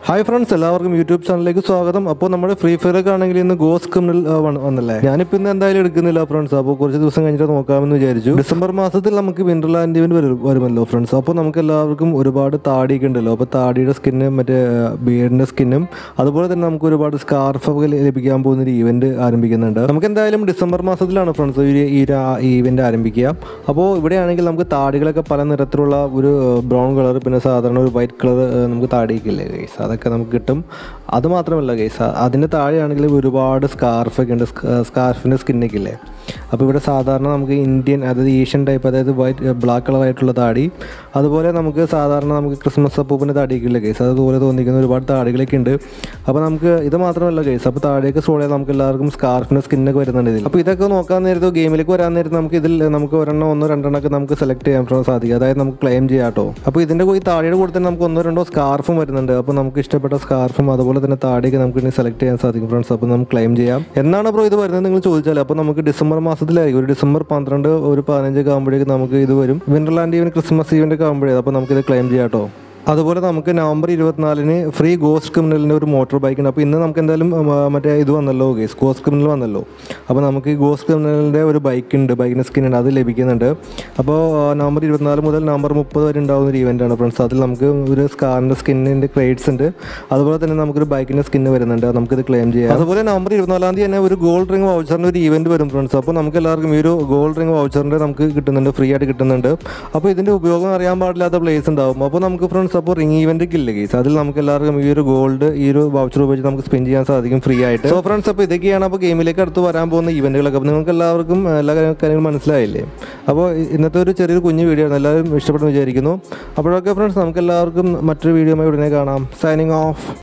hi friends എല്ലാവർക്കും YouTube ചാനലിലേക്ക് സ്വാഗതം അപ്പോൾ നമ്മുടെ ഫ്രീ ഫയർ ഒക്കെ ആണെങ്കിൽ ഇന്ന് ഗോസ് ക്രിമിനൽ വന്നല്ലേ ഞാനിപ്പോൾ ഇന്ന് എന്തായാലും എടുക്കുന്നില്ല ഫ്രണ്ട്സ് അപ്പോൾ കുറച്ച് ദിവസം കഴിഞ്ഞിട്ട് നോക്കാമെന്ന് വിചാരിച്ചു ഡിസംബർ മാസത്തിൽ നമുക്ക് വിന്റർലാൻഡ് ഇവന്റ് വരും വരുമല്ലോ ഫ്രണ്ട്സ് അപ്പോൾ നമുക്ക് എല്ലാവർക്കും ഒരുപാട് താടിയൊക്കെ ഉണ്ടല്ലോ അപ്പോൾ താടിയുടെ സ്കിന്നും മറ്റേ ബിയറിൻ്റെ സ്കിന്നും അതുപോലെ തന്നെ നമുക്ക് ഒരുപാട് സ്കാർഫ് ഒക്കെ ലഭിക്കാൻ പോകുന്ന ഒരു ഈവന്റ് ആരംഭിക്കുന്നുണ്ട് നമുക്ക് എന്തായാലും ഡിസംബർ മാസത്തിലാണ് ഫ്രണ്ട്സ് ഈ ഈ ഈവന്റ് ആരംഭിക്കുക അപ്പോൾ ഇവിടെയാണെങ്കിൽ നമുക്ക് താടികളൊക്കെ പല നിറത്തിലുള്ള ഒരു ബ്രൗൺ കളർ പിന്നെ സാധാരണ ഒരു വൈറ്റ് കളർ നമുക്ക് താടിയൊക്കെ ഗൈസ് അതൊക്കെ നമുക്ക് കിട്ടും അത് മാത്രമല്ല ഗൈസ് അതിന് താഴെയാണെങ്കിൽ ഒരുപാട് സ്കാർഫൊക്കെ ഉണ്ട് സ്കാർഫിൻ്റെ സ്കിന്നൊക്കെ ഇല്ലേ അപ്പോൾ ഇവിടെ സാധാരണ നമുക്ക് ഇന്ത്യൻ അതായത് ഏഷ്യൻ ടൈപ്പ് അതായത് വൈറ്റ് ബ്ലാക്ക് കളറായിട്ടുള്ള താടി അതുപോലെ നമുക്ക് സാധാരണ നമുക്ക് ക്രിസ്മസ് അപ്പൂപ്പിൻ്റെ താടിയൊക്കെ ഇല്ല ഗൈസ് അതുപോലെ തോന്നിക്കുന്ന ഒരുപാട് താടികളൊക്കെ ഉണ്ട് അപ്പോൾ നമുക്ക് ഇത് മാത്രമല്ല ഗൈസ് അപ്പോൾ താടിയൊക്കെ സ്ക്രോൾ ചെയ്താൽ നമുക്ക് എല്ലാവർക്കും സ്കാർഫിൻ്റെ സ്കിന്നൊക്കെ വരുന്നുണ്ട് ഇതിൽ അപ്പോൾ ഇതൊക്കെ നോക്കാൻ നേരത്ത് ഗെയിമിലേക്ക് വരാൻ നേരത്ത് നമുക്ക് ഇതിൽ നമുക്ക് ഒരെണ്ണം ഒന്നോ രണ്ടെണ്ണമൊക്കെ നമുക്ക് സെലക്ട് ചെയ്യാൻ സാധിക്കും അതായത് നമുക്ക് ക്ലെയിം ചെയ്യാം കേട്ടോ അപ്പോൾ ഇതിൻ്റെ ഈ താടിയുടെ കൂടെ തന്നെ നമുക്ക് ഒന്നോ രണ്ടോ സ്കാർഫും വരുന്നുണ്ട് അപ്പോൾ നമുക്ക് ഇഷ്ടപ്പെട്ട സ്കാർഫും അതുപോലെ തന്നെ താടിയൊക്കെ നമുക്ക് ഇനി സെലക്ട് ചെയ്യാൻ സാധിക്കും ഫ്രണ്ട്സ് അപ്പോൾ നമുക്ക് ക്ലെയിം ചെയ്യാം എന്നാണ് ബ്രോ ഇത് വരുന്നത് നിങ്ങൾ ചോദിച്ചാൽ അപ്പോൾ നമുക്ക് ഡിസംബർ മാസത്തിലായിരിക്കും ഒരു ഡിസംബർ പന്ത്രണ്ട് ഒരു പതിനഞ്ചൊക്കെ ആകുമ്പോഴേക്ക് നമുക്ക് ഇത് വരും വിന്റർലാൻഡ് ഈവൻ ക്രിസ്മസ് ഈവൻ്റ് ഒക്കെ ആകുമ്പോഴേ അപ്പോൾ നമുക്കിത് ക്ലെയിം ചെയ്യാം കേട്ടോ അതുപോലെ നമുക്ക് നവംബർ ഇരുപത്തിനാലിന് ഫ്രീ ഗോസ്റ്റ് ക്രിമിനലിൻ്റെ ഒരു മോട്ടോർ ബൈക്ക് ഉണ്ട് അപ്പോൾ ഇന്ന് നമുക്ക് എന്തായാലും ഉം, ആ, മറ്റേ ഇത് വന്നല്ലോ ഗേസ് ഗോസ്റ്റ് ക്രിമിനൽ വന്നല്ലോ അപ്പോൾ നമുക്ക് ഈ ഗോസ്റ്റ് ക്രിമിനലിൻ്റെ ഒരു ബൈക്ക് ഉണ്ട് ബൈക്കിന് സ്കിൻ ഉണ്ട് അത് ലഭിക്കുന്നുണ്ട് അപ്പോൾ ആ, നവംബർ ഇരുപത്തിനാല് മുതൽ നവംബർ മുപ്പത് വരെ ഉണ്ടാകുന്ന ഒരു ഇവൻ്റ് ആണ് ഫ്രണ്ട്സ് അതിൽ നമുക്ക് ഒരു സ്കാറിൻ്റെ സ്കിന്നിൻ്റെ ക്രേറ്റ്സ് ഉണ്ട് അതുപോലെ തന്നെ നമുക്കൊരു ബൈക്കിൻ്റെ സ്കിന്ന് വരുന്നുണ്ട് അത് നമുക്കിത് ക്ലെയിം ചെയ്യാം അതുപോലെ നവംബർ ഇരുപത്തിനാലാം തീയതി തന്നെ ഒരു ഗോൾഡ് റിംഗ് വൗച്ചറിൻ്റെ ഒരു ഇവൻറ്റ് വരും ഫ്രണ്ട്സ് അപ്പോൾ നമുക്ക് എല്ലാവർക്കും ഈ ഒരു ഗോൾഡ് റിംഗ് വൗച്ചറിൻ്റെ നമുക്ക് കിട്ടുന്നുണ്ട് ഫ്രീ ആയിട്ട് കിട്ടുന്നുണ്ട് അപ്പോൾ ഇതിൻ്റെ ഉപയോഗം അറിയാൻ പാടില്ലാത്ത പ്ലേസ് ഉണ്ടാവും അപ്പോൾ നമുക്ക് ഫ്രണ്ട്സ് അപ്പോൾ റിംഗ് ഇവൻ്റ് ഇല്ല കേസ് അതിൽ നമുക്ക് എല്ലാവർക്കും ഈ ഒരു ഗോൾഡ് ഈ ഒരു വൗച്ചർ ഉപയോഗിച്ച് നമുക്ക് സ്പെൻഡ് ചെയ്യാൻ സാധിക്കും ഫ്രീ ആയിട്ട് സോ ഫ്രണ്ട്സ് അപ്പോൾ ഇതൊക്കെയാണ് അപ്പോൾ ഗെയിമിലേക്ക് അടുത്ത് വരാൻ പോകുന്ന ഇവൻറ്റുകളൊക്കെ അപ്പോൾ നിങ്ങൾക്ക് എല്ലാവർക്കും എല്ലാ കാര്യ- കാര്യങ്ങളും മനസ്സിലായില്ലേ അപ്പോൾ ഇന്നത്തെ ഒരു ചെറിയൊരു കുഞ്ഞു വീഡിയോ ആണ് എല്ലാവരും ഇഷ്ടപ്പെടുന്നു വിചാരിക്കുന്നു അപ്പോഴൊക്കെ ഫ്രണ്ട്സ് നമുക്ക് എല്ലാവർക്കും മറ്റൊരു വീഡിയോ ഉടനെ കാണാം സൈനിങ് ഓഫ്